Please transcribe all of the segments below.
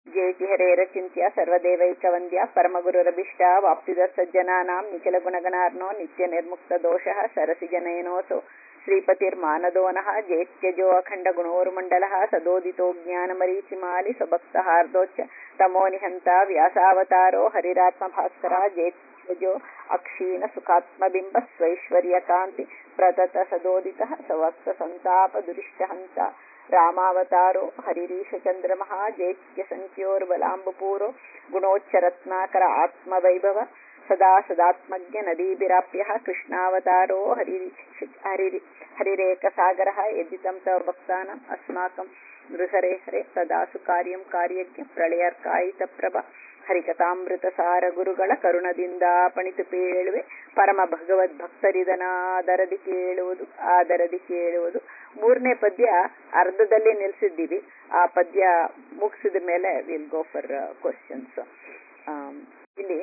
ಜೇತಿ ಹರೇರಚಿಂತ್ಯ ಸರ್ವದೇವೈಕವಂದ್ಯ ಪರಮಗುರುರಭಿಷ್ಟ ವಾಪ್ತಿದ ಸಜ್ಜನಾನಾಂ ನಿಖಿಲ ಗುಣಗಣಾರ್ನೋ ನಿತ್ಯ ನಿರ್ಮುಕ್ತ ದೋಷಃ ಸರಸಿ ಜನಯನೋಸೋ ಶ್ರೀಪತಿರ್ಮಾನದೋನಃ ಜೇತ್ಯಜೋ ಅಖಂಡ ಗುಣೋರ್ಮಂಡಲಃ ಸದೋದಿತೋ ಜ್ಞಾನಮರೀಚಿಮಾಲಿ ಸ್ವಭಕ್ತ ಹಾರ್ದೋಚ್ಚ ತಮೋ ನಿಹಂತ ವ್ಯಾಸಾವತಾರೋ ಹರಿರಾತ್ಮ ಭಾಸ್ಕರ ಜೇತ್ಯಜೋ ಅಕ್ಷೀಣ ಸುಖಾತ್ಮಬಿಂಬ ಸ್ವೈಶ್ವರ್ಯ ಕಾಂತಿ ಪ್ರತತ ಸದೋದಿತಃ ಸವಕ್ತ ಸಂತಾಪ ದುರಿಷ್ಟಹಂತ ರಾಮಾವತಾರೋ ಹರಿರೀಶಚಂದ್ರಮಃ ಜೇತ್ಯ ಸಂಖ್ಯೋರ್ಬಲಾಂಬುಪೂರೋ ಗುಣೋಚ್ಚರತ್ನಾಕರ ಆತ್ಮವೈಭವ ಸದಾ ಸದಾತ್ಮಜ್ಞ ನದೀಭಿರಾಪ್ಯ ಕೃಷ್ಣಾವತಾರೋ ಹರಿ ಹರಿ ಹರಿರೇಕಸಾಗರ ಯದಿತಂ ತವ ಭಕ್ತಾನಾಂ ಅಸ್ಮಾಕಂ ನೃಹರೆ ಹರೆ ತದಾಸು ಕಾರ್ಯಂ ಕಾರ್ಯಜ್ಞ ಪ್ರಳಯರ್ಕಾಯಿತ ಪ್ರಭ ಹರಿಕಥಾಮೃತ ಸಾರ ಗುರುಗಳ ಕರುಣದಿಂದ ಪಣಿತು ಪೇಳುವೆ ಪರಮ ಭಗವದ್ ಭಕ್ತರಿದನಾದರದಿ ಕೇಳುವುದು ಆದರದಿ ಕೇಳುವುದು ಮೂರನೇ ಪದ್ಯ ಅರ್ಧದಲ್ಲಿ ನಿಲ್ಸಿದ್ದೀವಿ ಆ ಪದ್ಯ ಮುಗಿಸಿದ ಮೇಲೆ ವಿಲ್ ಗೋ ಫಾರ್ ಕ್ವಶನ್ಸ್ ಇಲ್ಲಿ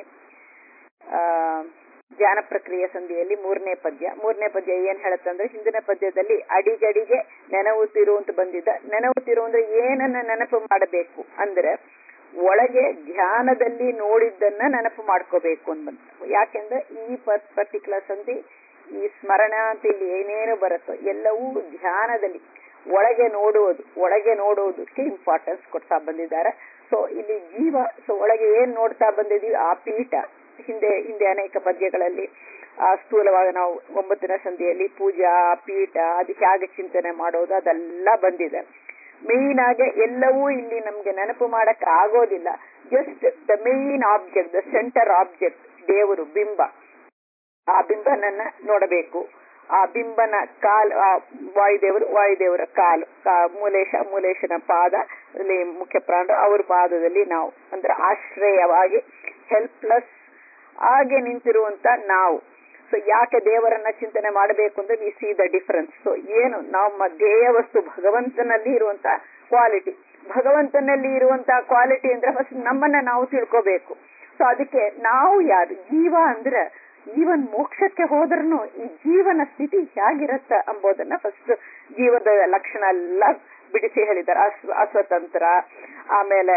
ಧ್ಯಾನ ಪ್ರಕ್ರಿಯೆ ಸಂಧಿಯಲ್ಲಿ ಮೂರನೇ ಪದ್ಯ ಮೂರನೇ ಪದ್ಯ ಏನ್ ಹೇಳುತ್ತಂದ್ರೆ ಹಿಂದಿನ ಪದ್ಯದಲ್ಲಿ ಅಡಿಗಡಿಗೆ ನೆನವುತ್ತಿರು ಅಂತ ಬಂದಿದ್ದ ನೆನವುತ್ತಿರು ಅಂದ್ರೆ ಏನನ್ನ ನೆನಪು ಮಾಡಬೇಕು ಅಂದ್ರೆ ಒಳಗೆ ಧ್ಯಾನದಲ್ಲಿ ನೋಡಿದ್ದನ್ನ ನೆನಪು ಮಾಡ್ಕೋಬೇಕು ಅಂತ ಯಾಕೆಂದ್ರೆ ಈ ಪರ್ಟಿಕ್ಯುಲರ್ ಸಂಧಿ ಈ ಸ್ಮರಣ ಅಂತ ಇಲ್ಲಿ ಏನೇನು ಬರುತ್ತೋ ಎಲ್ಲವೂ ಧ್ಯಾನದಲ್ಲಿ ಒಳಗೆ ನೋಡುವುದು ಒಳಗೆ ನೋಡುವುದಕ್ಕೆ ಇಂಪಾರ್ಟೆನ್ಸ್ ಕೊಡ್ತಾ ಬಂದಿದ್ದಾರೆ ಸೊ ಇಲ್ಲಿ ಜೀವ ಸೊ ಒಳಗೆ ಏನ್ ನೋಡ್ತಾ ಬಂದಿದೀವಿ ಆ ಪೀಠ ಹಿಂದೆ ಹಿಂದೆ ಅನೇಕ ಪದ್ಯಗಳಲ್ಲಿ ಆ ಸ್ಥೂಲವಾಗಿ ನಾವು ಒಂಬತ್ತನೇ ಸಂಧಿಯಲ್ಲಿ ಪೂಜಾ ಪೀಠ ಅದಕ್ಕೆ ಹೇಗೆ ಚಿಂತನೆ ಮಾಡೋದು ಅದೆಲ್ಲ ಬಂದಿದೆ ಮೇನ್ ಆಗಿ ಎಲ್ಲವೂ ಇಲ್ಲಿ ನಮ್ಗೆ ನೆನಪು ಮಾಡಕ್ ಆಗೋದಿಲ್ಲ just the main object the centre object ದೇವರು ಬಿಂಬ ಆ ಬಿಂಬನನ್ನ ನೋಡಬೇಕು ಆ ಬಿಂಬನ ಕಾಲ್ ವಾಯುದೇವರು ವಾಯುದೇವರ ಕಾಲು ಮೂಲೇಶ ಮೂಲೇಶನ ಪಾದ ಅಲ್ಲಿ ಮುಖ್ಯ ಪ್ರಾಣ ಅವ್ರ ಪಾದದಲ್ಲಿ ನಾವು ಅಂದ್ರೆ ಆಶ್ರಯವಾಗಿ ಹೆಲ್ಪ್ಲೆಸ್ ಹಾಗೆ ನಿಂತಿರುವಂತ ನಾವು ಸೊ ಯಾಕೆ ದೇವರನ್ನ ಚಿಂತನೆ ಮಾಡಬೇಕು ಅಂದ್ರೆ we see the difference so ಏನು ನಮ್ಮ ಧ್ಯೇಯ ವಸ್ತು ಭಗವಂತನಲ್ಲಿ ಇರುವಂತ ಕ್ವಾಲಿಟಿ ಭಗವಂತನಲ್ಲಿ ಇರುವಂತ ಕ್ವಾಲಿಟಿ ಅಂದ್ರೆ ಫಸ್ಟ್ ನಮ್ಮನ್ನ ನಾವು ತಿಳ್ಕೋಬೇಕು ಸೊ ಅದಕ್ಕೆ ನಾವು ಯಾರು ಜೀವ ಅಂದ್ರೆ ಈವನ್ ಮೋಕ್ಷಕ್ಕೆ ಹೋದ್ರೂ ಈ ಜೀವನ ಸ್ಥಿತಿ ಹೇಗಿರತ್ತ ಅಂಬೋದನ್ನ ಫಸ್ಟ್ ಜೀವದ ಲಕ್ಷಣ ಎಲ್ಲ ಬಿಡಿಸಿ ಹೇಳಿದ್ದಾರೆ ಅಸ್ವತಂತ್ರ ಆಮೇಲೆ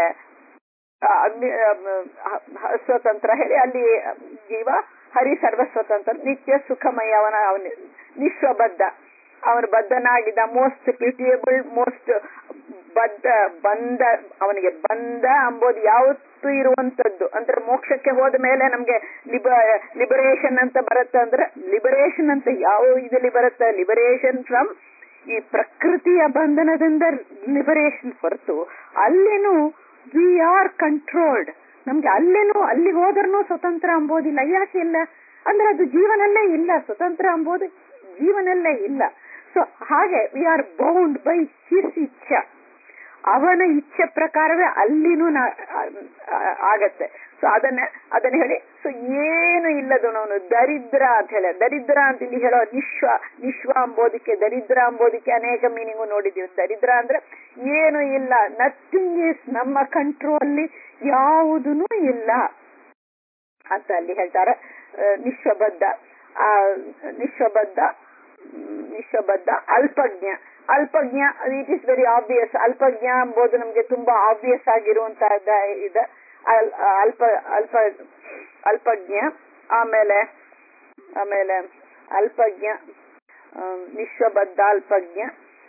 ಸ್ವತಂತ್ರ ಹೇಳಿ ಅಲ್ಲಿ ಜೀವ ಹರಿ ಸರ್ವಸ್ವತಂತ್ರ ನಿತ್ಯ ಸುಖಮಯ ಅವನ ಅವನ ನಿಶ್ವಬದ್ಧ ಅವನು ಬದ್ಧನಾಗಿದ್ದ ಮೋಸ್ಟ್ ಪಿಟಿಯಬಲ್ ಮೋಸ್ಟ್ ಬದ್ಧ ಬಂದ ಅವನಿಗೆ ಬಂದ ಅಂಬೋದು ಯಾವತ್ತೂ ಇರುವಂತದ್ದು ಅಂದ್ರೆ ಮೋಕ್ಷಕ್ಕೆ ಹೋದ ಮೇಲೆ ನಮ್ಗೆ ಲಿಬ ಲಿಬರೇಷನ್ ಅಂತ ಬರುತ್ತೆ ಅಂದ್ರೆ ಲಿಬರೇಷನ್ ಅಂತ ಯಾವ ಇದಲ್ಲಿ ಬರುತ್ತೆ ಲಿಬರೇಷನ್ ಫ್ರಮ್ ಈ ಪ್ರಕೃತಿಯ ಬಂಧನದಿಂದ ಲಿಬರೇಷನ್ ಹೊರತು ಅಲ್ಲೇನು ವಿ ಆರ್ ಕಂಟ್ರೋಲ್ಡ್ ನಮ್ಗೆ ಅಲ್ಲೇನು ಅಲ್ಲಿ ಹೋದ್ರೂ ಸ್ವತಂತ್ರ ಅಂಬೋದಿಲ್ಲ ಯಾಕೆ ಇಲ್ಲ ಅಂದ್ರೆ ಅದು ಜೀವನಲ್ಲೇ ಇಲ್ಲ ಸ್ವತಂತ್ರ ಅಂಬೋದು ಜೀವನಲ್ಲೇ ಇಲ್ಲ ಸೊ ಹಾಗೆ we are bound by his ಇಚ್ಛಾ ಅವನ ಇಚ್ಛೆ ಪ್ರಕಾರವೇ ಅಲ್ಲಿನೂ ಆಗತ್ತೆ ಸೊ ಅದನ್ನ ಅದನ್ನ ಹೇಳಿ ಸೊ ಏನು ಇಲ್ಲದವನು ದರಿದ್ರ ಅಂತ ಹೇಳ ದರಿದ್ರ ಅಂತ ಇಲ್ಲಿ ಹೇಳೋ ನಿಶ್ವ ನಿಶ್ವ ಅಂಬೋದಕ್ಕೆ ದರಿದ್ರ ಅಂಬೋದಕ್ಕೆ ಅನೇಕ ಮೀನಿಂಗು ನೋಡಿದೀವಿ ದರಿದ್ರ ಅಂದ್ರೆ ಏನು ಇಲ್ಲ ನಥಿಂಗ್ ಇಸ್ ನಮ್ಮ ಕಂಟ್ರೋಲ್ ಯಾವುದೂ ಇಲ್ಲ ಅಂತ ಅಲ್ಲಿ ಹೇಳ್ತಾರೆ ನಿಶ್ವಬದ್ಧ ಆ ನಿಶ್ವಬದ್ಧ ನಿಶ್ವಬದ್ಧ ಅಲ್ಪಜ್ಞ ಅಲ್ಪಜ್ಞ ಇಟ್ ಇಸ್ ವೆರಿ ಆಬ್ವಿಯಸ್ ಅಲ್ಪಜ್ಞ ಎಂಬುದು ನಮ್ಗೆ ತುಂಬಾ ಆಬ್ವಿಯಸ್ ಆಗಿರುವಂತಹದ ಇದೆ ಅಲ್ಪ ಅಲ್ಪ ಅಲ್ಪಜ್ಞ ಆಮೇಲೆ ಆಮೇಲೆ ಅಲ್ಪಜ್ಞ ನಿಶ್ವಬದ್ಧ ಅಲ್ಪಜ್ಞ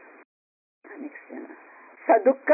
ಸದುಃಖ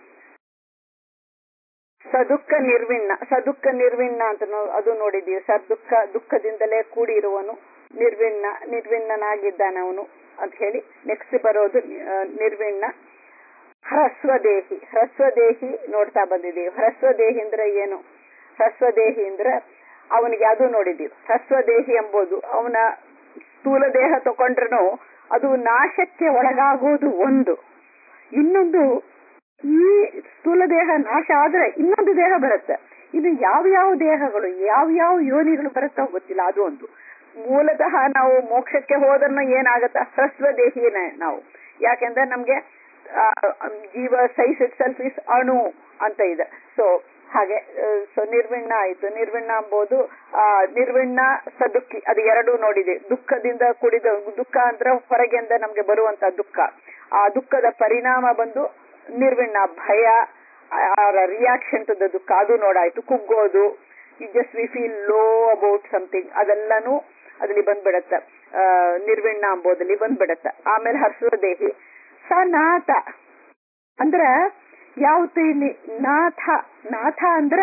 ಸದುಃಖ ನಿರ್ವಿಣ್ಣ ಸದುಃಖ ನಿರ್ವಿಣ್ಣ ಅಂತ ಅದು ನೋಡಿದೀವಿ ಸದುಃಖ ದುಃಖದಿಂದಲೇ ಕೂಡಿರುವನು ನಿರ್ವಿಣ್ಣ ನಿರ್ವಿಣ್ಣನಾಗಿದ್ದಾನೆ ಅವನು ಅಂತ ಹೇಳಿ ನೆಕ್ಸ್ಟ್ ಬರೋದು ನಿರ್ವಿಣ್ಣ ಹ್ರಸ್ವದೇಹಿ ಹ್ರಸ್ವದೇಹಿ ನೋಡ್ತಾ ಬಂದಿದ್ದೀವಿ ಹ್ರಸ್ವದೇಹಿ ಅಂದ್ರೆ ಏನು ಹ್ರಸ್ವದೇಹಿ ಅಂದ್ರೆ ಅವನಿಗೆ ಅದು ನೋಡಿದೀವಿ ಹ್ರಸ್ವದೇಹಿ ಎಂಬುದು ಅವನ ಸ್ಥೂಲ ದೇಹ ತಗೊಂಡ್ರು ಅದು ನಾಶಕ್ಕೆ ಒಳಗಾಗೋದು ಒಂದು ಇನ್ನೊಂದು ಈ ಸ್ಥೂಲ ದೇಹ ನಾಶ ಆದ್ರೆ ಇನ್ನೊಂದು ದೇಹ ಬರುತ್ತೆ ಇದು ಯಾವ ಯಾವ ದೇಹಗಳು ಯಾವ ಯಾವ ಯೋನಿಗಳು ಬರುತ್ತೋ ಗೊತ್ತಿಲ್ಲ ಅದು ಒಂದು ಮೂಲತಃ ನಾವು ಮೋಕ್ಷಕ್ಕೆ ಹೋದನ್ನು ಏನಾಗತ್ತ ಹ್ರಸ್ವದೇಹಿನೇ ನಾವು ಯಾಕೆಂದ್ರೆ ನಮ್ಗೆ ಜೀವ ಸೈಸ್ ಇಟ್ ಸೆಲ್ಫ್ ಇಸ್ ಅಣು ಅಂತ ಇದೆ ಸೊ ಹಾಗೆ ಸೊ ನಿರ್ವಿಣ್ಣ ಆಯ್ತು ನಿರ್ವಿಣ್ಣ ಎಂಬುದು ಆ ನಿರ್ವಿಣ್ಣ ಸದುಕ್ಕಿ ಅದು ಎರಡು ನೋಡಿದೆ ದುಃಖದಿಂದ ಕೂಡಿದ ದುಃಖ ಅಂದ್ರೆ ಹೊರಗೆಂದ ನಮ್ಗೆ ಬರುವಂತ ದುಃಖ ಆ ದುಃಖದ ಪರಿಣಾಮ ಬಂದು ನಿರ್ವಿಣ್ಣ ಭಯ ರಿಯಾಕ್ಷನ್ ಟು ದ ದುಃಖ ಅದು ನೋಡಾಯ್ತು ಕುಗ್ಗೋದು you just we feel low about something ಅದೆಲ್ಲಾನು ಅದ್ರಲ್ಲಿ ಬಂದ್ಬಿಡತ್ತ ಆ, ನಿರ್ವಿಣ್ಣ ಅಂಬೋದಲ್ಲಿ ಬಂದ್ಬಿಡತ್ತ ಆಮೇಲೆ ಹರ್ಷ ದೇಹಿ ಸ ನಾಥ ಅಂದ್ರ ಯಾವತ್ತು ಇಲ್ಲಿ ನಾಥ ನಾಥ ಅಂದ್ರ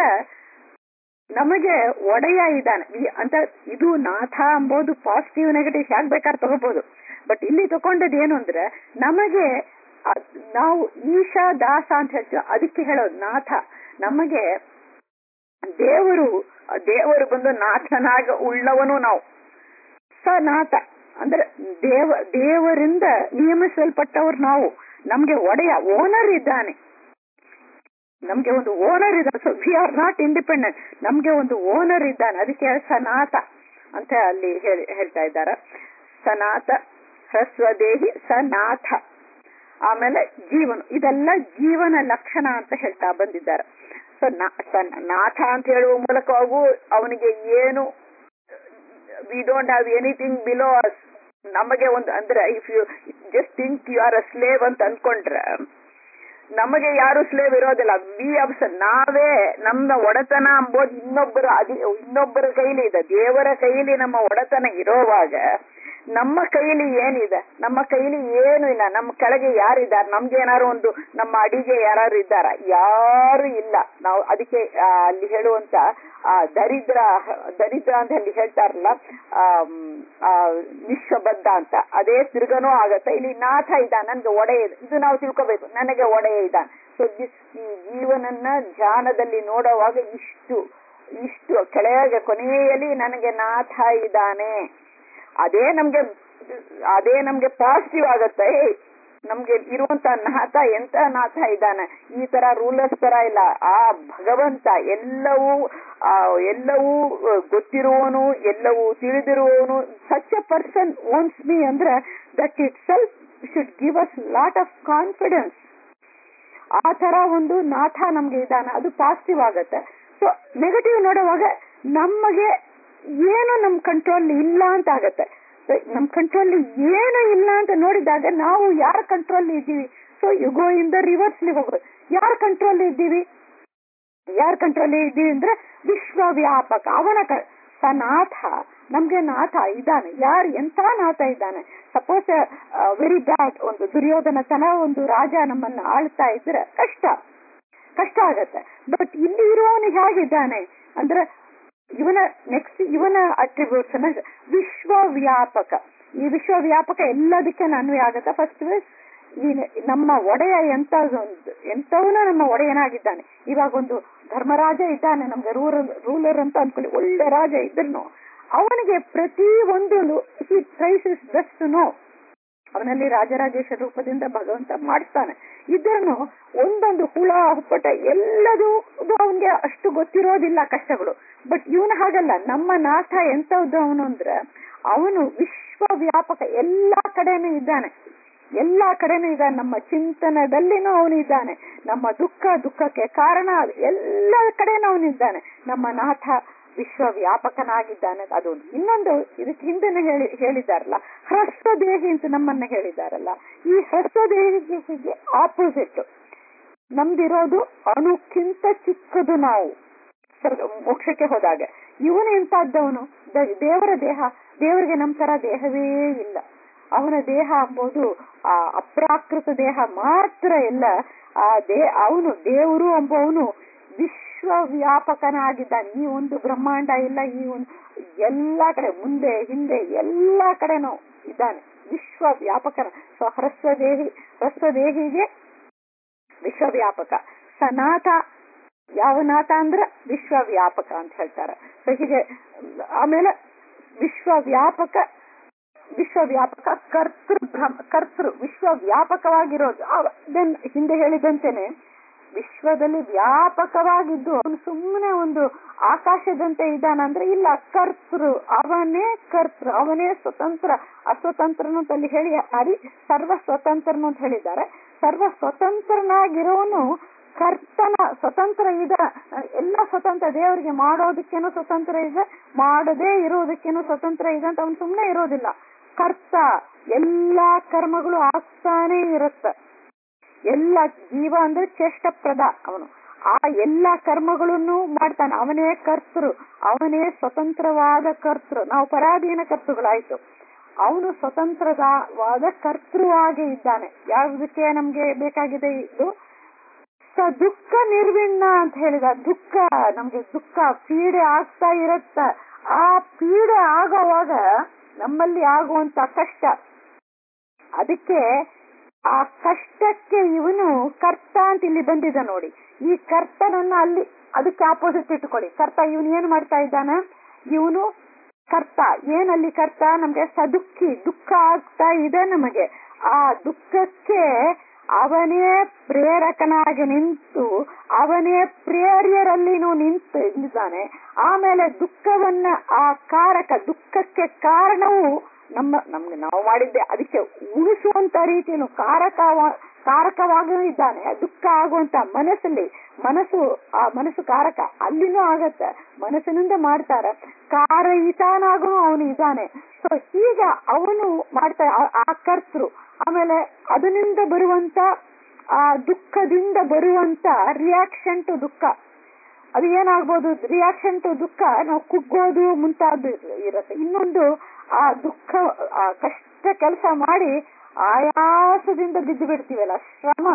ನಮಗೆ ಒಡೆಯ ಇದ್ದಾನೆ ಈ- ಅಂತ ಇದು ನಾಥ ಅಂಬೋದು ಪಾಸಿಟಿವ್ ನೆಗೆಟಿವ್ ಹೇಗ್ ಬೇಕಾದ್ರೆ ತಗೋಬಹುದು ಬಟ್ ಇಲ್ಲಿ ತಗೊಂಡದ್ ಏನು ಅಂದ್ರೆ ನಮಗೆ ಅ- ನಾವು ಈಶಾ ದಾಸ ಅಂತ ಹೇಳ್ತೀವಿ ಅದಕ್ಕೆ ಹೇಳೋದು ನಾಥ ನಮಗೆ ದೇವರು ದೇವರು ಬಂದು ನಾಥನಾಗ ಉಳ್ಳವನು ನಾವು ಸ ನಾಥ ಅಂದ್ರೆ ದೇವ ದೇವರಿಂದ ನಿಯಮಿಸಲ್ಪಟ್ಟವ್ರು ನಾವು ನಮ್ಗೆ ಒಡೆಯ ಓನರ್ ಇದ್ದಾನೆ ನಮ್ಗೆ ಒಂದು ಓನರ್ ಇದ್ದಾನೆ so we are not independent ನಮ್ಗೆ ಒಂದು ಓನರ್ ಇದ್ದಾನೆ ಅದಕ್ಕೆ ಸನಾಥ ಅಂತ ಅಲ್ಲಿ ಹೇಳಿ- ಹೇಳ್ತಾ ಇದ್ದಾರೆ ಸನಾಥ ಹ್ರಸ್ವದೇಹಿ ಸನಾಥ ಆಮೇಲೆ ಜೀವನ ಇದೆಲ್ಲ ಜೀವನ ಲಕ್ಷಣ ಅಂತ ಹೇಳ್ತಾ ಬಂದಿದ್ದಾರೆ ಸೊ ನಾಥ ಅಂತ ಹೇಳುವ ಮೂಲಕವಾಗೂ ಅವನಿಗೆ ಏನು we don't have anything below us ನಮಗೆ ಒಂದು ಅಂದ್ರೆ if you just think you are a slave ಅಂತ ಅನ್ಕೊಂಡ್ರೆ ನಮಗೆ ಯಾರು ಸ್ಲೇವ್ ಇರೋದಿಲ್ಲ ವಿ ಅಬ್ಸ ನಾವೇ ನಮ್ಮ ಒಡೆತನ ಅಂಬೋದು ಇನ್ನೊಬ್ಬರ ಅದಿ ಇನ್ನೊಬ್ಬರ ಕೈಲಿ ಇದೆ ದೇವರ ಕೈಲಿ ನಮ್ಮ ಒಡೆತನ ಇರೋವಾಗ ನಮ್ಮ ಕೈಲಿ ಏನಿದೆ ನಮ್ಮ ಕೈಲಿ ಏನು ಇಲ್ಲ ನಮ್ಮ ಕೆಳಗೆ ಯಾರಿದ್ದಾರೆ ನಮ್ಗೆ ಏನಾರು ಒಂದು ನಮ್ಮ ಅಡಿಗೆ ಯಾರು ಇದ್ದಾರ ಯಾರು ಇಲ್ಲ ನಾವು ಅದಕ್ಕೆ ಆ, ಅಲ್ಲಿ ಹೇಳುವಂತ ಆ ದರಿದ್ರ ದರಿದ್ರ ಅಂತ ಅಲ್ಲಿ ಹೇಳ್ತಾರಲ್ಲ ಆಮ್, ಆ ವಿಶ್ವಬದ್ಧ ಅಂತ ಅದೇ ತಿರ್ಗನೂ ಆಗತ್ತೆ ಇಲ್ಲಿ ನಾಥ ಇದ್ದಾನೆ ನನ್ಗೆ ಒಡೆಯ ಇದೆ. ಇದು ನಾವು ತಿಳ್ಕೋಬೇಕು ನನಗೆ ಒಡೆಯ ಇದ್ದಾನೆ ಸೊ ಈ ಜೀವನನ್ನ ಧ್ಯಾನದಲ್ಲಿ ನೋಡುವಾಗ ಇಷ್ಟು ಇಷ್ಟು ಕೆಳಗೆ ಕೊನೆಯಲ್ಲಿ ನನಗೆ ನಾಥ ಇದ್ದಾನೆ ಅದೇ ನಮ್ಗೆ ಅದೇ ನಮ್ಗೆ ಪಾಸಿಟಿವ್ ಆಗತ್ತೆ ಏ, ನಮ್ಗೆ ಇರುವಂತ ನಾಥ ಎಂತ ನಾಥ ಇದ್ದಾನೆ ಈ ತರ ರೂಲರ್ಸ್ ತರ ಇಲ್ಲ ಆ ಭಗವಂತ ಎಲ್ಲವೂ ಆ, ಎಲ್ಲವೂ ಆ, ಗೊತ್ತಿರುವವನು ಎಲ್ಲವೂ ತಿಳಿದಿರುವವನು such a person owns me ಅಂದ್ರೆ that itself should give us lot of confidence ಆ ತರ ಒಂದು ನಾಥ ನಮ್ಗೆ ಇದ್ದಾನೆ ಅದು ಪಾಸಿಟಿವ್ ಆಗತ್ತೆ ಸೊ ನೆಗೆಟಿವ್ ನೋಡುವಾಗ ನಮಗೆ ಏನು ನಮ್ ಕಂಟ್ರೋಲ್ ಇಲ್ಲ ಅಂತ ಆಗತ್ತೆ So, ನಮ್ ಕಂಟ್ರೋಲ್ ಏನು ಇಲ್ಲ ಅಂತ ನೋಡಿದಾಗ ನಾವು ಯಾರ ಕಂಟ್ರೋಲ್ ಇದ್ದೀವಿ so you go in the reversely ಹೋಗೋದು ಯಾರ ಕಂಟ್ರೋಲ್ ಇದ್ದೀವಿ ಯಾರ ಕಂಟ್ರೋಲ್ ಇದ್ದೀವಿ ಅಂದ್ರೆ ವಿಶ್ವವ್ಯಾಪಕ ಅವನ ಕ- ಸ ನಾಥ ನಮ್ಗೆ ನಾಥ ಇದ್ದಾನೆ ಯಾರು ಎಂತ ನಾಥ ಇದ್ದಾನೆ ಸಪೋಸ್ ವೆರಿ ಬ್ಯಾಡ್ ಒಂದು ದುರ್ಯೋಧನ ತನ ಒಂದು ರಾಜ ನಮ್ಮನ್ನ ಆಳ್ತಾ ಇದ್ರೆ ಕಷ್ಟ ಕಷ್ಟ ಆಗತ್ತೆ ಬಟ್ ಇಲ್ಲಿ ಇರುವವನು ಹೇಗಿದ್ದಾನೆ ಅಂದ್ರೆ ಇವನ ನೆಕ್ಸ್ಟ್ ಇವನ ಅಟ್ರಿಬ್ಯೂಟ್ಸ್ ವಿಶ್ವವ್ಯಾಪಕ ಈ ವಿಶ್ವವ್ಯಾಪಕ ಎಲ್ಲದಕ್ಕೆ ಅನ್ವಯ ಆಗತ್ತೆ ಫಸ್ಟ್ ಈ ನಮ್ಮ ಒಡೆಯ ಎಂತ ಎಂತವನು ನಮ್ಮ ಒಡೆಯನಾಗಿದ್ದಾನೆ ಇವಾಗ ಒಂದು ಧರ್ಮರಾಜ ಇದ್ದಾನೆ ನಮ್ಗೆ ರೂರಲ್ ರೂಲರ್ ಅಂತ ಅನ್ಕೊಳ್ಳಿ ಒಳ್ಳೆ ರಾಜ ಇದ್ರು ಅವನಿಗೆ ಪ್ರತಿ ಒಂದು he tries his best no ಅವನಲ್ಲಿ ರಾಜರಾಜೇಶ್ವರ ರೂಪದಿಂದ ಭಗವಂತ ಮಾಡ್ತಾನೆ ಇದ್ರೂ ಒಂದೊಂದು ಹುಳ ಹುಪ್ಪಟ ಎಲ್ಲದೂ ಅವನ್ಗೆ ಅಷ್ಟು ಗೊತ್ತಿರೋದಿಲ್ಲ ಕಷ್ಟಗಳು ಬಟ್ ಇವನು ಹಾಗಲ್ಲ ನಮ್ಮ ನಾಥ ಎಂತದ್ದು ಅವನು ಅಂದ್ರೆ ಅವನು ವಿಶ್ವವ್ಯಾಪಕ ಎಲ್ಲಾ ಕಡೆನೂ ಇದ್ದಾನೆ ಎಲ್ಲಾ ಕಡೆನೂ ಇದ್ದಾನೆ ನಮ್ಮ ಚಿಂತನದಲ್ಲಿನೂ ಅವನು ಇದ್ದಾನೆ ನಮ್ಮ ದುಃಖ ದುಃಖಕ್ಕೆ ಕಾರಣ ಎಲ್ಲ ಕಡೆನೂ ಅವನಿದ್ದಾನೆ ನಮ್ಮ ನಾಥ ವಿಶ್ವವ್ಯಾಪಕನಾಗಿದ್ದಾನೆ ಅದೊಂದು ಇನ್ನೊಂದು ಇದಕ್ಕೆ ಹಿಂದೆನೆ ಹೇಳಿ ಹೇಳಿದಾರಲ್ಲ ಹ್ರಸ್ವದೇಹಿ ಅಂತ ನಮ್ಮನ್ನ ಹೇಳಿದಾರಲ್ಲ ಈ ಹ್ರಸ್ವದೇಹಿಗೆ ಆಪೋಸಿಟ್ ನಮ್ದಿರೋದು ಅಣುಕ್ಕಿಂತ ಚಿಕ್ಕದು ನಾವು ಸ್ವರ್ಗ- ಮೋಕ್ಷಕ್ಕೆ ಹೋದಾಗ ಇವನು ಎಂತಾದ್ದವನು ದ- ದೇವರ ದೇಹ ದೇವರಿಗೆ ನಮ್ ತರ ದೇಹವೇ ಇಲ್ಲ ಅವನ ದೇಹ ಅಂಬೋದು ಆ ಅಪ್ರಾಕೃತ ದೇಹ ಮಾತ್ರ ಇಲ್ಲ ಆ ದೇ ಅವನು ದೇವರು ಎಂಬವನು ವಿಶ್ವವ್ಯಾಪಕನಾಗಿದ್ದಾನೆ ಈ ಒಂದು ಬ್ರಹ್ಮಾಂಡ ಇಲ್ಲ ಈ ಒಂದು ಎಲ್ಲಾ ಕಡೆ ಮುಂದೆ ಹಿಂದೆ ಎಲ್ಲಾ ಕಡೆನೂ ಇದ್ದಾನೆ ವಿಶ್ವವ್ಯಾಪಕನ ಸೊ ಹ್ರಸ್ವದೇಹಿ ಹ್ರಸ್ವದೇಹಿಗೆ ವಿಶ್ವವ್ಯಾಪಕ ಸನಾಥ ಯಾವ ನಾಥ ಅಂದ್ರೆ ವಿಶ್ವವ್ಯಾಪಕ ಅಂತ ಹೇಳ್ತಾರೆ ಸೊ ಹೀಗೆ ಆಮೇಲೆ ವಿಶ್ವವ್ಯಾಪಕ ವಿಶ್ವವ್ಯಾಪಕ ಕರ್ತೃ ಬ್ರಹ್ಮ ಕರ್ತೃ ವಿಶ್ವವ್ಯಾಪಕವಾಗಿರೋದು ದೆನ್ ಹಿಂದೆ ಹೇಳಿದಂತೆನೆ ವಿಶ್ವದಲ್ಲಿ ವ್ಯಾಪಕವಾಗಿದ್ದು ಅವನು ಸುಮ್ಮನೆ ಒಂದು ಆಕಾಶದಂತೆ ಇದ್ದಾನಂದ್ರೆ ಇಲ್ಲ ಕರ್ತೃ ಅವನೇ ಕರ್ತೃ ಅವನೇ ಸ್ವತಂತ್ರ ಅಸ್ವತಂತ್ರನು ಅಂತ ಅಲ್ಲಿ ಹೇಳಿ ಹರಿ ಸರ್ವ ಸ್ವತಂತ್ರನು ಅಂತ ಹೇಳಿದ್ದಾರೆ ಸರ್ವ ಸ್ವತಂತ್ರನಾಗಿರೋನು ಕರ್ತನ ಸ್ವತಂತ್ರ ಇದೆ ಎಲ್ಲ ಸ್ವತಂತ್ರ ದೇವರಿಗೆ ಮಾಡೋದಕ್ಕೇನು ಸ್ವತಂತ್ರ ಇದೆ ಮಾಡದೇ ಇರೋದಕ್ಕೇನು ಸ್ವತಂತ್ರ ಇದೆ ಅಂತ ಅವನು ಸುಮ್ಮನೆ ಇರೋದಿಲ್ಲ ಕರ್ತ ಎಲ್ಲಾ ಕರ್ಮಗಳು ಆಗ್ತಾನೆ ಇರುತ್ತೆ ಎಲ್ಲ ಜೀವ ಅಂದ್ರೆ ಚೇಷ್ಟಪ್ರದ ಅವನು ಆ ಎಲ್ಲ ಕರ್ಮಗಳನ್ನು ಮಾಡ್ತಾನೆ ಅವನೇ ಕರ್ತೃ ಅವನೇ ಸ್ವತಂತ್ರವಾದ ಕರ್ತೃ ನಾವು ಪರಾಧೀನ ಕರ್ತೃಗಳಾಯ್ತು ಅವನು ಸ್ವತಂತ್ರವಾದ ಕರ್ತೃವಾಗಿ ಇದ್ದಾನೆ ಯಾವುದಕ್ಕೆ ನಮ್ಗೆ ಬೇಕಾಗಿದೆ ಇದು ಸ ದುಃಖ ನಿರ್ವಿಣ್ಣ ಅಂತ ಹೇಳಿದ ದುಃಖ ನಮ್ಗೆ ದುಃಖ ಪೀಡೆ ಆಗ್ತಾ ಇರತ್ತ ಆ ಪೀಡೆ ಆಗೋವಾಗ ನಮ್ಮಲ್ಲಿ ಆಗುವಂತ ಕಷ್ಟ ಅದಕ್ಕೆ ಆ ಕಷ್ಟಕ್ಕೆ ಇವನು ಕರ್ತ ಅಂತ ಇಲ್ಲಿ ಬಂದಿದೆ ನೋಡಿ ಈ ಕರ್ತನನ್ನ ಅಲ್ಲಿ ಅದಕ್ಕೆ ಆಪೋಸಿಟ್ ಇಟ್ಕೊಳ್ಳಿ ಕರ್ತ ಇವನು ಏನ್ ಮಾಡ್ತಾ ಇದ್ದಾನ ಇವನು ಕರ್ತ ಏನಲ್ಲಿ ಕರ್ತ ನಮ್ಗೆ ಸದುಃಖಿ ದುಃಖ ಆಗ್ತಾ ಇದೆ ನಮಗೆ ಆ ದುಃಖಕ್ಕೆ ಅವನೇ ಪ್ರೇರಕನಾಗಿ ನಿಂತು ಅವನೇ ಪ್ರೇರ್ಯರಲ್ಲಿನೂ ನಿಂತು ಇದ್ದಾನೆ ಆಮೇಲೆ ದುಃಖವನ್ನ ಆ ಕಾರಕ ದುಃಖಕ್ಕೆ ಕಾರಣವು ನಮ್ಮ ನಮ್ಗೆ ನಾವು ಮಾಡಿದ್ದೆ ಅದಕ್ಕೆ ಉಳಿಸುವಂತ ರೀತಿಯನ್ನು ಕಾರಕ ಕಾರಕವಾಗಿಯೂ ಇದ್ದಾನೆ ದುಃಖ ಆಗುವಂತ ಮನಸ್ಸಲ್ಲಿ ಮನಸ್ಸು ಆ ಮನಸ್ಸು ಕಾರಕ ಅಲ್ಲಿನೂ ಆಗತ್ತೆ ಮನಸ್ಸಿನಿಂದ ಮಾಡ್ತಾರ ಕಾರಯಿತಾನಾಗೂ ಅವನು ಇದ್ದಾನೆ ಸೊ ಈಗ ಅವನು ಮಾಡ್ತಾ ಆ ಕರ್ತೃ ಆಮೇಲೆ ಅದರಿಂದ ಬರುವಂತ ಆ ದುಃಖದಿಂದ ಬರುವಂತ ರಿಯಾಕ್ಷನ್ ಟು ದುಃಖ ಅದು ಏನಾಗ್ಬೋದು ರಿಯಾಕ್ಷನ್ ಟು ದುಃಖ ನಾವು ಕುಗ್ಗೋದು ಮುಂತಾದ್ದು ಇರುತ್ತೆ ಇನ್ನೊಂದು ಆ ದುಃಖ ಆ ಕಷ್ಟ ಕೆಲಸ ಮಾಡಿ ಆಯಾಸದಿಂದ ಬಿದ್ದು ಬಿಡ್ತೀವಲ್ಲ ಶ್ರಮ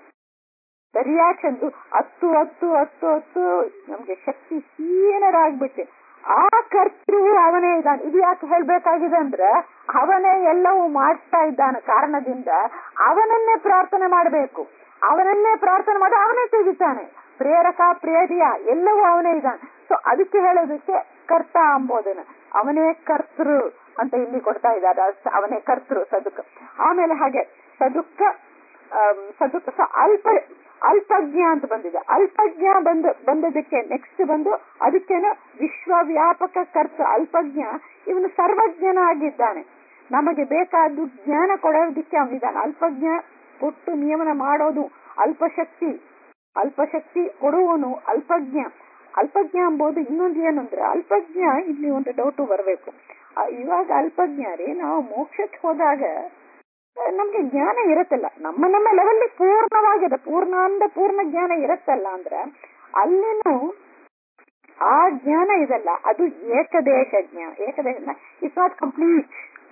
ರಿಯಾಕ್ಷನ್ ಹತ್ತು ಹತ್ತು ಹತ್ತು ಹತ್ತು ನಮ್ಗೆ ಶಕ್ತಿ ಹೀನರಾಗ್ಬಿಟ್ಟೆ ಆ ಕರ್ತೃ ಅವನೇ ಇದ್ದಾನೆ ಇದು ಯಾಕೆ ಹೇಳ್ಬೇಕಾಗಿದೆ ಅಂದ್ರೆ ಅವನೇ ಎಲ್ಲವೂ ಮಾಡ್ತಾ ಇದ್ದಾನೆ ಕಾರಣದಿಂದ ಅವನನ್ನೇ ಪ್ರಾರ್ಥನೆ ಮಾಡಬೇಕು ಅವನನ್ನೇ ಪ್ರಾರ್ಥನೆ ಮಾಡಿ ಅವನೇ ತೆಗಿತಾನೆ ಪ್ರೇರಕ ಪ್ರೇರಿಯ ಎಲ್ಲವೂ ಅವನೇ ಇದ್ದಾನೆ ಸೊ ಅದಕ್ಕೆ ಹೇಳೋದಕ್ಕೆ ಕರ್ತ ಅಂಬೋದನ್ನ ಅವನೇ ಕರ್ತೃ ಅಂತ ಇಲ್ಲಿ ಕೊಡ್ತಾ ಇದ್ದಾರೆ ಅವನೇ ಕರ್ತೃ ಸದುಕ ಆಮೇಲೆ ಹಾಗೆ ಸದುಕ್ಕ ಸದುಕ ಅಲ್ಪ ಅಲ್ಪಜ್ಞ ಅಂತ ಬಂದಿದೆ ಅಲ್ಪಜ್ಞ ಬಂದ ಬಂದದಕ್ಕೆ ನೆಕ್ಸ್ಟ್ ಬಂದು ಅದಕ್ಕೇನೆ ವಿಶ್ವವ್ಯಾಪಕ ಕರ್ತ ಅಲ್ಪಜ್ಞ ಇವನು ಸರ್ವಜ್ಞನಾಗಿದ್ದಾನೆ ನಮಗೆ ಬೇಕಾದ್ದು ಜ್ಞಾನ ಕೊಡೋದಕ್ಕೆ ಅವನಿದ್ದಾನೆ ಅಲ್ಪಜ್ಞ ಕೊಟ್ಟು ನಿಯಮನ ಮಾಡೋದು ಅಲ್ಪಶಕ್ತಿ ಅಲ್ಪಶಕ್ತಿ ಕೊಡುವನು ಅಲ್ಪಜ್ಞ ಅಲ್ಪಜ್ಞ ಎಂಬುದು ಇನ್ನೊಂದು ಏನು ಅಂದ್ರೆ ಅಲ್ಪಜ್ಞ ಇಲ್ಲಿ ಒಂದು ಡೌಟು ಬರಬೇಕು ಇವಾಗ ಅಲ್ಪಜ್ಞ ರೀ ನಾವು ಮೋಕ್ಷಕ್ಕೆ ಹೋದಾಗ ನಮ್ಗೆ ಜ್ಞಾನ ಇರತ್ತಲ್ಲ ನಮ್ಮ ನಮ್ಮ ಲೆವೆಲ್ ಪೂರ್ಣವಾಗಿದೆ ಪೂರ್ಣ ಅಂದ ಪೂರ್ಣ ಜ್ಞಾನ ಇರತ್ತಲ್ಲ ಅಂದ್ರೆ ಅಲ್ಲಿನೂ ಆ ಜ್ಞಾನ ಇದಲ್ಲ ಅದು ಏಕದೇಶ ಜ್ಞಾನ ಏಕದೇಶ ಇಟ್ಸ್ ನಾಟ್ ಕಂಪ್ಲೀಟ್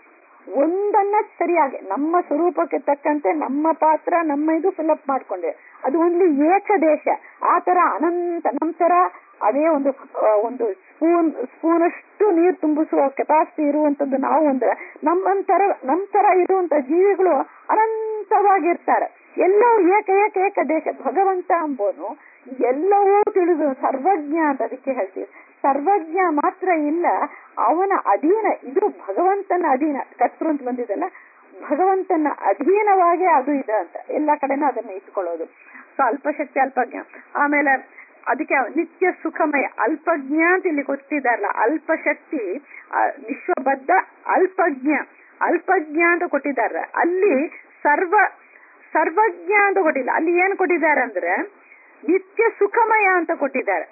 ಒಂದನ್ನ ಸರಿಯಾಗಿ ನಮ್ಮ ಸ್ವರೂಪಕ್ಕೆ ತಕ್ಕಂತೆ ನಮ್ಮ ಪಾತ್ರ ನಮ್ಮ ಇದು ಫಿಲಪ್ ಮಾಡ್ಕೊಂಡೆ ಅದು ಒಂದು ಏಕದೇಶ ಆ ತರ ಅನಂತ ನಂತರ ಅದೇ ಒಂದು ಒಂದು ಸ್ಪೂನ್ ಸ್ಪೂನ್ ಅಷ್ಟು ನೀರು ತುಂಬಿಸುವ ಕೆಪಾಸಿಟಿ ಇರುವಂತದ್ದು ನಾವು ಅಂದ್ರೆ ನಮ್ಮಂತರ ನಮ್ ತರ ಇರುವಂತ ಜೀವಿಗಳು ಅನಂತವಾಗಿರ್ತಾರೆ ಎಲ್ಲವೂ ಏಕ ಏಕ ಏಕ ದೇಶ ಭಗವಂತ ಅಂಬೋನು ಎಲ್ಲವೂ ತಿಳಿದು ಸರ್ವಜ್ಞ ಅಂತ ಅದಕ್ಕೆ ಹೇಳ್ತೀವಿ ಸರ್ವಜ್ಞ ಮಾತ್ರ ಇಲ್ಲ ಅವನ ಅಧೀನ ಇದು ಭಗವಂತನ ಅಧೀನ ಕರ್ತೃ ಅಂತ ಬಂದಿದಲ್ಲ ಭಗವಂತನ ಅಧೀನವಾಗಿ ಅದು ಇದೆ ಅಂತ ಎಲ್ಲ ಕಡೆನೂ ಅದನ್ನ ಇಟ್ಕೊಳ್ಳೋದು ಸೊ ಅಲ್ಪಶಕ್ತಿ ಅಲ್ಪಜ್ಞ ಆಮೇಲೆ ಅದಕ್ಕೆ ನಿತ್ಯ ಸುಖಮಯ ಅಲ್ಪಜ್ಞ ಅಂತ ಇಲ್ಲಿ ಕೊಟ್ಟಿದಾರಲ್ಲ ಅಲ್ಪಶಕ್ತಿ ವಿಶ್ವಬದ್ಧ ಅಲ್ಪಜ್ಞ ಅಲ್ಪಜ್ಞ ಅಂತ ಕೊಟ್ಟಿದ್ದಾರೆ ಅಲ್ಲಿ ಸರ್ವ ಸರ್ವಜ್ಞ ಅಂತ ಕೊಟ್ಟಿಲ್ಲ ಅಲ್ಲಿ ಏನ್ ಕೊಟ್ಟಿದ್ದಾರೆ ಅಂದ್ರೆ ನಿತ್ಯ ಸುಖಮಯ ಅಂತ ಕೊಟ್ಟಿದ್ದಾರೆ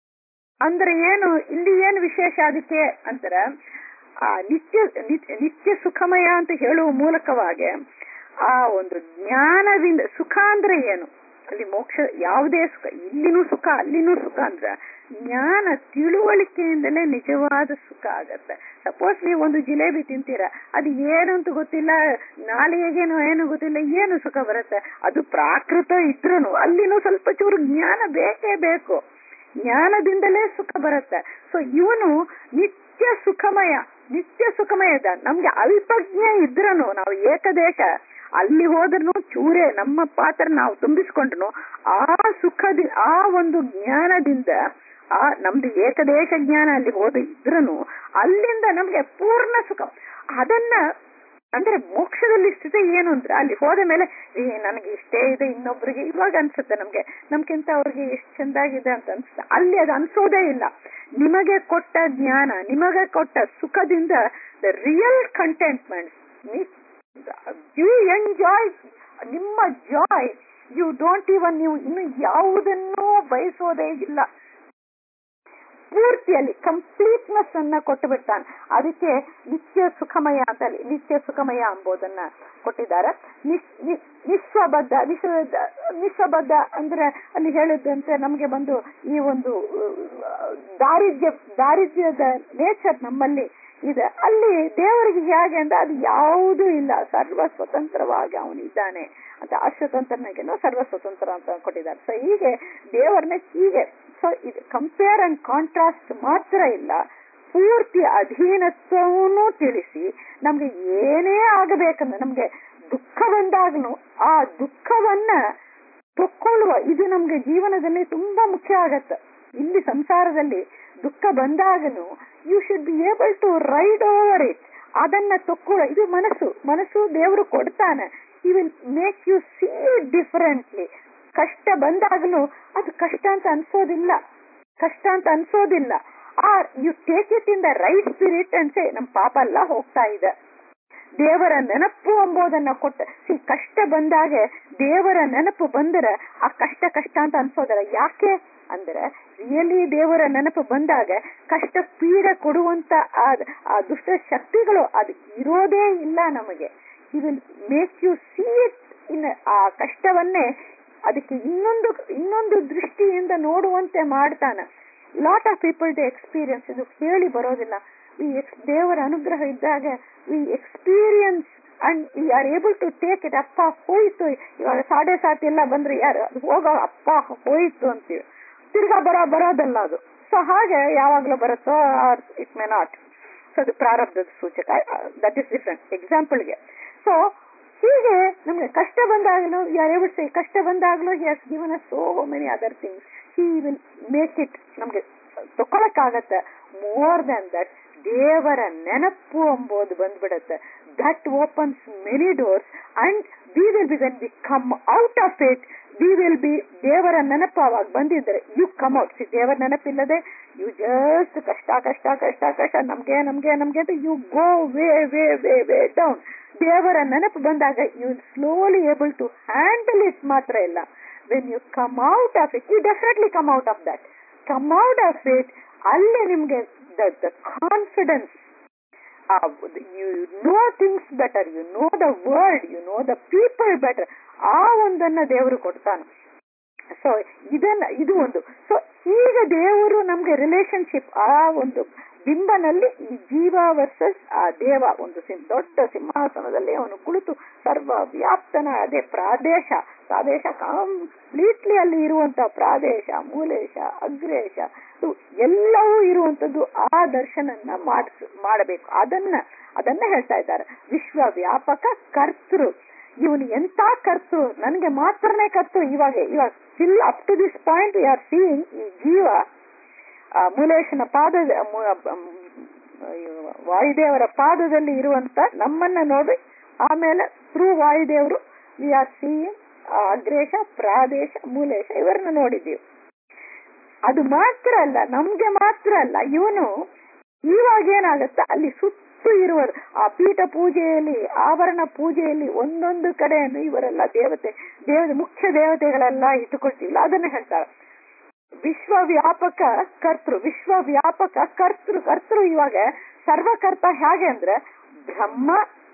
ಅಂದ್ರೆ ಏನು ಇಲ್ಲಿ ಏನು ವಿಶೇಷ ಅದಕ್ಕೆ ಅಂತಾರೆ ಆ ನಿತ್ಯ ನಿತ್ಯ ಸುಖಮಯ ಅಂತ ಹೇಳುವ ಮೂಲಕವಾಗಿ ಆ ಒಂದು ಜ್ಞಾನದಿಂದ ಸುಖ ಅಂದ್ರೆ ಏನು ಅಲ್ಲಿ ಮೋಕ್ಷ ಯಾವುದೇ ಸುಖ ಇಲ್ಲಿನೂ ಸುಖ ಅಲ್ಲಿನೂ ಸುಖ ಅಂದ್ರ ಜ್ಞಾನ ತಿಳುವಳಿಕೆಯಿಂದಲೇ ನಿಜವಾದ ಸುಖ ಆಗತ್ತೆ ಸಪೋಸ್ ನೀವು ಒಂದು ಜಿಲೇಬಿ ತಿಂತೀರಾ ಅದು ಏನು ಅಂತ ಗೊತ್ತಿಲ್ಲ ನಾಲಿಗೆಗೇನು ಏನು ಗೊತ್ತಿಲ್ಲ ಏನು ಸುಖ ಬರುತ್ತೆ ಅದು ಪ್ರಾಕೃತ ಇದ್ರೂ ಅಲ್ಲಿನೂ ಸ್ವಲ್ಪ ಚೂರು ಜ್ಞಾನ ಬೇಕೇ ಬೇಕು ಜ್ಞಾನದಿಂದಲೇ ಸುಖ ಬರುತ್ತೆ ಸೊ ಇವನು ನಿತ್ಯ ಸುಖಮಯ ನಿತ್ಯ ಸುಖಮಯ ಇದ್ದ ನಮ್ಗೆ ಅಲ್ಪಜ್ಞ ಇದ್ರನು ನಾವು ಏಕದೇಶ ಅಲ್ಲಿ ಹೋದ್ರೂ ಚೂರೇ ನಮ್ಮ ಪಾತ್ರ ನಾವು ತುಂಬಿಸ್ಕೊಂಡ್ರು ಆ ಸುಖದಿ ಆ ಒಂದು ಜ್ಞಾನದಿಂದ ಆ ನಮ್ದು ಏಕದೇಶ ಜ್ಞಾನ ಅಲ್ಲಿ ಹೋದ ಇದ್ರನು ಅಲ್ಲಿಂದ ನಮ್ಗೆ ಪೂರ್ಣ ಸುಖ ಅದನ್ನ ಅಂದ್ರೆ ಮೋಕ್ಷದಲ್ಲಿ ಸ್ಥಿತಿ ಏನು ಅಂದ್ರೆ ಅಲ್ಲಿ ಹೋದ ಮೇಲೆ ಏ ನನಗೆ ಇಷ್ಟೇ ಇದೆ ಇನ್ನೊಬ್ರಿಗೆ ಇವಾಗ ಅನ್ಸುತ್ತೆ ನಮ್ಗೆ ನಮ್ಗಿಂತ ಅವ್ರಿಗೆ ಎಷ್ಟು ಚಂದಾಗಿದೆ ಅಂತ ಅನ್ಸುತ್ತೆ ಅಲ್ಲಿ ಅದು ಅನ್ಸೋದೇ ಇಲ್ಲ ನಿಮಗೆ ಕೊಟ್ಟ ಜ್ಞಾನ ನಿಮಗೆ ಕೊಟ್ಟ ಸುಖದಿಂದ the real contentment you enjoy ನಿಮ್ಮ ಜಾಯ್ ಯು ಡೋಂಟ್ ಇವನ್ ನೀವು ಇನ್ನು ಯಾವುದನ್ನೂ ಬಯಸೋದೇ ಇಲ್ಲ ಪೂರ್ತಿಯಲ್ಲಿ ಕಂಪ್ಲೀಟ್ನೆಸ್ ಅನ್ನ ಕೊಟ್ಟು ಬಿಡ್ತಾನೆ ಅದಕ್ಕೆ ನಿತ್ಯ ಸುಖಮಯ ಅಂತ ಅಲ್ಲಿ ನಿತ್ಯ ಸುಖಮಯ ಎಂಬುದನ್ನ ಕೊಟ್ಟಿದ್ದಾರೆ ನಿಸ್- ನಿ- ನಿಸ್ವಬದ್ಧ ನಿಸ್ವಬದ್ಧ ನಿಸ್ವಬದ್ಧ ಅಂದ್ರೆ ಅಲ್ಲಿ ಹೇಳಿದಂತೆ ನಮಗೆ ಬಂದು ಈ ಒಂದು ಆ, ದಾರಿದ್ರ್ಯ ದಾರಿದ್ರ್ಯದ ನೇಚರ್ ನಮ್ಮಲ್ಲಿ ಇದೆ ಅಲ್ಲಿ ದೇವರಿಗೆ ಹೇಗೆ ಅಂದ್ರೆ ಅದು ಯಾವುದೂ ಇಲ್ಲ ಸರ್ವ ಸ್ವತಂತ್ರವಾಗಿ ಅವನು ಇದ್ದಾನೆ ಅಂತ ಅಸ್ವತಂತ್ರನಿಗೆ ಸರ್ವ ಸ್ವತಂತ್ರ ಅಂತ ಕೊಟ್ಟಿದ್ದಾರೆ ಸೊ ಹೀಗೆ ದೇವರನ್ನ ಹೀಗೆ ಸೊ ಇದು ಕಂಪೇರ್ ಅಂಡ್ ಕಾಂಟ್ರಾಸ್ಟ್ ಮಾತ್ರ ಇಲ್ಲ ಪೂರ್ತಿ ಅಧೀನತ್ವವನ್ನು ತಿಳಿಸಿ ನಮ್ಗೆ ಏನೇ ಆಗಬೇಕಂದ್ರೆ ನಮ್ಗೆ ದುಃಖ ಬಂದಾಗನು ಆ ದುಃಖವನ್ನ ತಕ್ಕೊಳ್ಳುವ ಇದು ನಮ್ಗೆ ಜೀವನದಲ್ಲಿ ತುಂಬಾ ಮುಖ್ಯ ಆಗತ್ತೆ ಇಲ್ಲಿ ಸಂಸಾರದಲ್ಲಿ ದುಃಖ ಬಂದಾಗನು you should be able to ride over it ಅದನ್ನ ತಕ್ಕೊಳ್ಳೋ ಇದು ಮನಸ್ಸು ಮನಸ್ಸು ದೇವರು ಕೊಡ್ತಾನೆ ಈ will make you see differently ಕಷ್ಟ ಬಂದಾಗಲೂ ಅದು ಕಷ್ಟ ಅಂತ ಅನ್ಸೋದಿಲ್ಲ ಕಷ್ಟ ಅಂತ ಅನ್ಸೋದಿಲ್ಲ are you take it in the right spirit ಅನ್ಸೆ ನಮ್ ಪಾಪ ಎಲ್ಲ ಹೋಗ್ತಾ ಇದೆ ದೇವರ ನೆನಪು ಎಂಬುದನ್ನ ಕೊಟ್ಟ ಸಿ ಕಷ್ಟ ಬಂದಾಗ ದೇವರ ನೆನಪು ಬಂದರೆ ಆ ಕಷ್ಟ ಕಷ್ಟ ಅಂತ ಅನ್ಸೋದಲ್ಲ ಯಾಕೆ ಅಂದ್ರೆ ರಿಯಲಿ ದೇವರ ನೆನಪು ಬಂದಾಗ ಕಷ್ಟ ಪೀಡೆ ಕೊಡುವಂತ ಆ ಆ ದುಷ್ಟ ಶಕ್ತಿಗಳು ಅದು ಇರೋದೇ ಇಲ್ಲ ನಮಗೆ ಈ will make you see it in ಆ ಕಷ್ಟವನ್ನೇ ಅದಕ್ಕೆ ಇನ್ನೊಂದು ಇನ್ನೊಂದು ದೃಷ್ಟಿಯಿಂದ ನೋಡುವಂತೆ ಮಾಡ್ತಾನ lot of people they experience ಇದು ಹೇಳಿ ಬರೋದಿಲ್ಲ ವಿ ದೇವರ ಅನುಗ್ರಹ ಇದ್ದಾಗ we experience and we are able to take it ಅಪ್ಪ ಹೋಯ್ತು ಇವಾಗ ಸಾಡೆ ಸಾತಿ ಎಲ್ಲ ಬಂದ್ರೆ ಯಾರು ಅದು ಹೋಗೋ ಅಪ್ಪ ಹೋಯ್ತು ಅಂತೀವಿ ತಿರ್ಗಾ ಬರೋ ಬರೋದಲ್ಲ ಅದು ಸೊ ಹಾಗೆ ಯಾವಾಗ್ಲೂ ಬರುತ್ತೋ ಇಟ್ ಮೇ ನಾಟ್ ಸೊ ಅದು ಪ್ರಾರಬ್ಧದ ಸೂಚಕ ದಟ್ ಇಸ್ ಡಿಫ್ರೆಂಟ್ ಎಕ್ಸಾಂಪಲ್ಗೆ ಸೊ ಹೀಗೆ ನಮ್ಗೆ ಕಷ್ಟ ಬಂದಾಗಲೂ ಯಾರು ಸೇ ಕಷ್ಟ ಬಂದಾಗಲೂ he has given so many other things he will make it ನಮ್ಗೆ ತಗೊಳಕ್ಕಾಗತ್ತೆ ಮೋರ್ ದನ್ ದಟ್ ದೇವರ ನೆನಪು ಎಂಬುದು ಬಂದ್ಬಿಡತ್ತೆ that opens many doors and we will be when we come out of it we will be ದೇವರ ನೆನಪು ಅವಾಗ ಬಂದಿದ್ರೆ ಯು ಕಮ್ ಔಟ್ ಸಿ ದೇವರ ನೆನಪಿಲ್ಲದೆ ಯು ಜಸ್ಟ್ ಕಷ್ಟ ಕಷ್ಟ ಕಷ್ಟ ಕಷ್ಟ ನಮ್ಗೆ ನಮ್ಗೆ ನಮ್ಗೆ ಅಂತ you go way way way way down ದೇವರ ನೆನಪು ಬಂದಾಗ you slowly able to handle it ಮಾತ್ರ ಇಲ್ಲ when you come out of it you definitely come out of that come out of it ಅಲ್ಲಿ ನಿಮ್ಗೆ the confidence you know things better you know the world you know the people better ಆ ಒಂದನ್ನ ದೇವರು ಕೊಡ್ತಾನೆ so ಇದನ್ನ ಇದು ಒಂದು so ಈಗ ದೇವರು ನಮ್ಗೆ ರಿಲೇಶನ್ಶಿಪ್ ಆ ಒಂದು ಬಿಂಬನಲ್ಲಿ ಈ ಜೀವ ವರ್ಸಸ್ ಆ ದೇವ ಒಂದು ಸಿಂ- ದೊಡ್ಡ ಸಿಂಹಾಸನದಲ್ಲಿ ಅವನು ಕುಳಿತು ಸರ್ವ ವ್ಯಾಪ್ತನ ಅದೇ ಪ್ರಾದೇಶ ಪ್ರಾದೇಶ ಕಂಪ್ಲೀಟ್ಲಿ ಅಲ್ಲಿ ಇರುವಂತ ಪ್ರಾದೇಶ ಮೂಲೇಶ ಅಗ್ರೇಶ ಇದು ಎಲ್ಲವೂ ಇರುವಂತದ್ದು ಆ ದರ್ಶನನ್ನ ಮಾಡಿಸ್ ಮಾಡಬೇಕು ಅದನ್ನ ಅದನ್ನ ಹೇಳ್ತಾ ಇದ್ದಾರೆ ವಿಶ್ವ ವ್ಯಾಪಕ ಕರ್ತೃ ಇವನು ಎಂತ ಕರ್ತೃ ನನಗೆ ಮಾತ್ರನೇ ಕರ್ತೃ ಇವಾಗ ಇವಾಗ still up to this point we are seeing ಈ ಜೀವ ಆ ಮೂಲೇಶನ ಪಾದದ ಮು- ಮ್, ವಾಯುದೇವರ ಪಾದದಲ್ಲಿ ಇರುವಂತ ನಮ್ಮನ್ನ ನೋಡಿ ಆಮೇಲೆ ಥ್ರೂ ವಾಯುದೇವರು ವಿ ಆರ್ ಸೀಯಿಂಗ್ ಅಗ್ರೇಶ ಪ್ರಾದೇಶ ಮೂಲೇಶ ಇವರನ್ನ ನೋಡಿದ್ದೀವಿ ಅದು ಮಾತ್ರ ಅಲ್ಲ ನಮ್ಗೆ ಮಾತ್ರ ಅಲ್ಲ ಇವನು ಇವಾಗ ಏನಾಗುತ್ತೆ ಅಲ್ಲಿ ಸುತ್ತು ಇರುವರು ಆ ಪೀಠ ಪೂಜೆಯಲ್ಲಿ ಆಭರಣ ಪೂಜೆಯಲ್ಲಿ ಒಂದೊಂದು ಕಡೆಯನ್ನು ಇವರೆಲ್ಲ ದೇವತೆ ದೇವತೆ ಮುಖ್ಯ ದೇವತೆಗಳೆಲ್ಲ ಇಟ್ಟುಕೊಳ್ತೀವಿಲ್ಲ ಅದನ್ನ ಹೇಳ್ತಾರೆ ವಿಶ್ವವ್ಯಾಪಕ ಕರ್ತೃ ವಿಶ್ವವ್ಯಾಪಕ ಕರ್ತೃ ಕರ್ತೃ ಇವಾಗ ಸರ್ವಕರ್ತ ಹೇಗೆ ಅಂದ್ರೆ ಬ್ರಹ್ಮ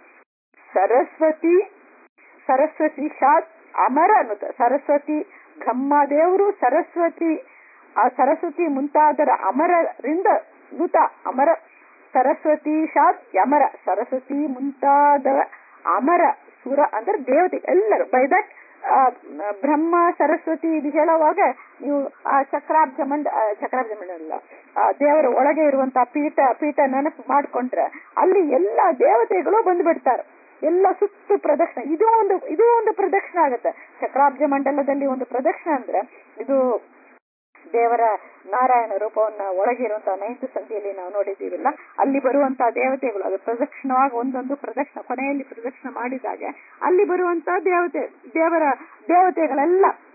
ಸರಸ್ವತಿ ಸರಸ್ವತಿ ಶಾತ್ ಅಮರ ಅನ್ನುತ್ತ ಸರಸ್ವತಿ ಬ್ರಹ್ಮದೇವರು ಸರಸ್ವತಿ ಆ ಸರಸ್ವತಿ ಮುಂತಾದರ ಅಮರರಿಂದ ನುತ ಅಮರ ಸರಸ್ವತಿ ಶಾತ್ ಯಮರ ಸರಸ್ವತಿ ಮುಂತಾದ ಅಮರ ಸುರ ಅಂದ್ರೆ ದೇವತೆ ಎಲ್ಲರೂ ಬೈ ದಟ್ ಬ್ರಹ್ಮ ಸರಸ್ವತಿ ಇದು ಹೇಳುವಾಗ ನೀವು ಆ ಚಕ್ರಾಬ್ಜ ಮಂಡ ಆ, ಚಕ್ರಾಬ್ಜ ಮಂಡ ಅಲ್ಲ ಆ ದೇವರ ಒಳಗೆ ಇರುವಂತಹ ಪೀಠ ಪೀಠ ನೆನಪು ಮಾಡ್ಕೊಂಡ್ರೆ ಅಲ್ಲಿ ಎಲ್ಲ ದೇವತೆಗಳು ಬಂದ್ಬಿಡ್ತಾರೆ ಎಲ್ಲ ಸುತ್ತು ಪ್ರದಕ್ಷಿಣೆ ಇದು ಒಂದು ಇದು ಒಂದು ಪ್ರದಕ್ಷಿಣೆ ಆಗುತ್ತೆ ಚಕ್ರಾಬ್ಜ ಮಂಡಲದಲ್ಲಿ ಒಂದು ಪ್ರದಕ್ಷಿಣೆ ಅಂದ್ರೆ ಇದು ದೇವರ ನಾರಾಯಣ ರೂಪವನ್ನ ಒಳಗಿರುವಂತಹ ನೈನ್ತ್ ಸಂಧಿಯಲ್ಲಿ ನಾವು ನೋಡಿದ್ದೀವಿಲ್ಲ ಅಲ್ಲಿ ಬರುವಂತಹ ದೇವತೆಗಳು ಅದು ಪ್ರದಕ್ಷಿಣವಾಗಿ ಒಂದೊಂದು ಪ್ರದಕ್ಷಿಣ ಕೊನೆಯಲ್ಲಿ ಪ್ರದಕ್ಷಿಣ ಮಾಡಿದಾಗ ಅಲ್ಲಿ ಬರುವಂತಹ ದೇವತೆ ದೇವರ ದೇವತೆಗಳೆಲ್ಲ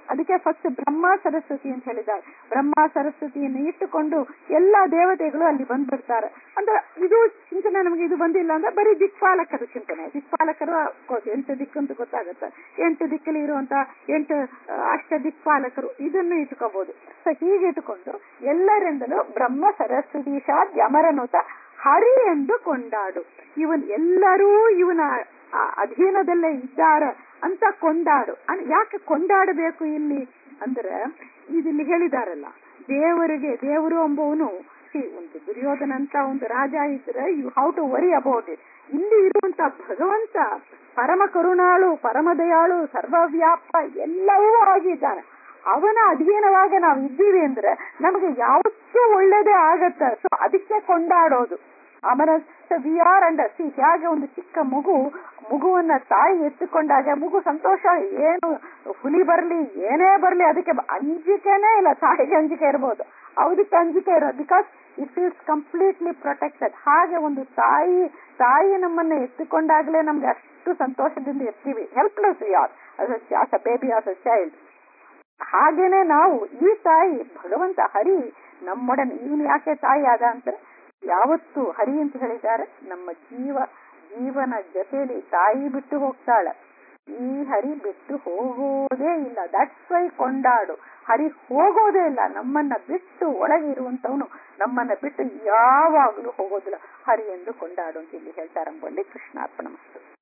ಅದಕ್ಕೆ ಫಸ್ಟ್ ಬ್ರಹ್ಮ ಸರಸ್ವತಿ ಅಂತ ಹೇಳಿದ್ದಾರೆ ಬ್ರಹ್ಮ ಸರಸ್ವತಿಯನ್ನು ಇಟ್ಟುಕೊಂಡು ಎಲ್ಲಾ ದೇವತೆಗಳು ಅಲ್ಲಿ ಬಂದ್ಬಿಡ್ತಾರೆ ಅಂದ್ರೆ ಇದು ಚಿಂತನೆ ನಮಗೆ ಇದು ಬಂದಿಲ್ಲ ಅಂದ್ರೆ ಬರೀ ದಿಕ್ಪಾಲಕರು ಚಿಂತನೆ ದಿಕ್ಪಾಲಕರು course ಎಂಟು ದಿಕ್ಕು ಅಂತ ಗೊತ್ತಾಗುತ್ತೆ ಎಂಟು ದಿಕ್ಕಲ್ಲಿ ಇರುವಂತ ಎಂಟು ಆ, ಅಷ್ಟ ದಿಕ್ಪಾಲಕರು ಇದನ್ನು ಇಟ್ಕೋಬಹುದು ಸೊ ಹೀಗೆ ಇಟ್ಟುಕೊಂಡು ಎಲ್ಲರಿಂದಲೂ ಬ್ರಹ್ಮ ಸರಸ್ವತಿ ಶಾದ್ ಯಮರನುತ ಹರಿ ಎಂದು ಕೊಂಡಾಡು ಇವನ್ ಎಲ್ಲರೂ ಇವನ ಆ ಅಧೀನದಲ್ಲೇ ಇದ್ದಾರೆ ಅಂತ ಕೊಂಡಾಡು ಅನ್- ಯಾಕೆ ಕೊಂಡಾಡಬೇಕು ಇಲ್ಲಿ ಅಂದ್ರೆ ಇದಿಲ್ಲಿ ಹೇಳಿದಾರಲ್ಲ ದೇವರಿಗೆ ದೇವರು ಎಂಬುವನು see, ಒಂದು ದುರ್ಯೋಧನ ಅಂತ ಒಂದು ರಾಜ ಇದ್ರೆ you how to worry about it ಇಲ್ಲಿ ಇರುವಂತ ಭಗವಂತ ಪರಮ ಕರುಣಾಳು ಪರಮ ದಯಾಳು ಸರ್ವವ್ಯಾಪ ಎಲ್ಲವೂ ಆಗಿದ್ದಾನೆ ಅವನ ಅಧೀನವಾಗ ನಾವು ಇದ್ದೀವಿ ಅಂದ್ರೆ ನಮಗೆ ಯಾವತ್ತೂ ಒಳ್ಳೇದೇ ಆಗತ್ತೆ ಸೊ ಅದಕ್ಕೆ ಕೊಂಡಾಡೋದು ಅಮರ ವಿ ಆರ್ ಅಂಡರ್ ಸಿ ಹೇಗೆ ಒಂದು ಚಿಕ್ಕ ಮಗು ಮಗುವನ್ನ ತಾಯಿ ಎತ್ತಿಕೊಂಡಾಗ ಮಗು ಸಂತೋಷ ಏನು ಹುಲಿ ಬರ್ಲಿ ಏನೇ ಬರ್ಲಿ ಅದಕ್ಕೆ ಬ- ಅಂಜಿಕೆನೇ ಇಲ್ಲ ತಾಯಿಗೆ ಅಂಜಿಕೆ ಇರ್ಬೋದು ಅದಕ್ಕೆ ಅಂಜಿಕೆ ಇರೋದು because it is completely protected ಹಾಗೆ ಒಂದು ತಾಯಿ ತಾಯಿ ನಮ್ಮನ್ನ ಎತ್ತಿಕೊಂಡಾಗ್ಲೇ ನಮ್ಗೆ ಅಷ್ಟು ಸಂತೋಷದಿಂದ ಇರ್ತೀವಿ helpless you're as a baby as a child ಹಾಗೇನೆ ನಾವು ಈ ತಾಯಿ ಭಗವಂತ ಹರಿ ನಮ್ಮೊಡನೆ ಇವನು ಯಾಕೆ ತಾಯಿ ಆದ ಅಂತ ಯಾವತ್ತು ಹರಿ ಅಂತ ಹೇಳಿದ್ದಾರೆ ನಮ್ಮ ಜೀವ ಜೀವನ ಜೊತೆಯಲ್ಲಿ ತಾಯಿ ಬಿಟ್ಟು ಹೋಗ್ತಾಳೆ ಈ ಹರಿ ಬಿಟ್ಟು ಹೋಗೋದೇ ಇಲ್ಲ ದಟ್ಸ್ ವೈ ಕೊಂಡಾಡು ಹರಿ ಹೋಗೋದೇ ಇಲ್ಲ ನಮ್ಮನ್ನ ಬಿಟ್ಟು ಒಳಗೆ ಇರುವಂತವನು ನಮ್ಮನ್ನ ಬಿಟ್ಟು ಯಾವಾಗಲೂ ಹೋಗೋದಿಲ್ಲ ಹರಿ ಎಂದು ಕೊಂಡಾಡು ಅಂತ ಇಲ್ಲಿ ಹೇಳ್ತಾರೆ ಅಂಬಲ್ಲಿ ಕೃಷ್ಣಾರ್ಪಣ ಮಸ್ತು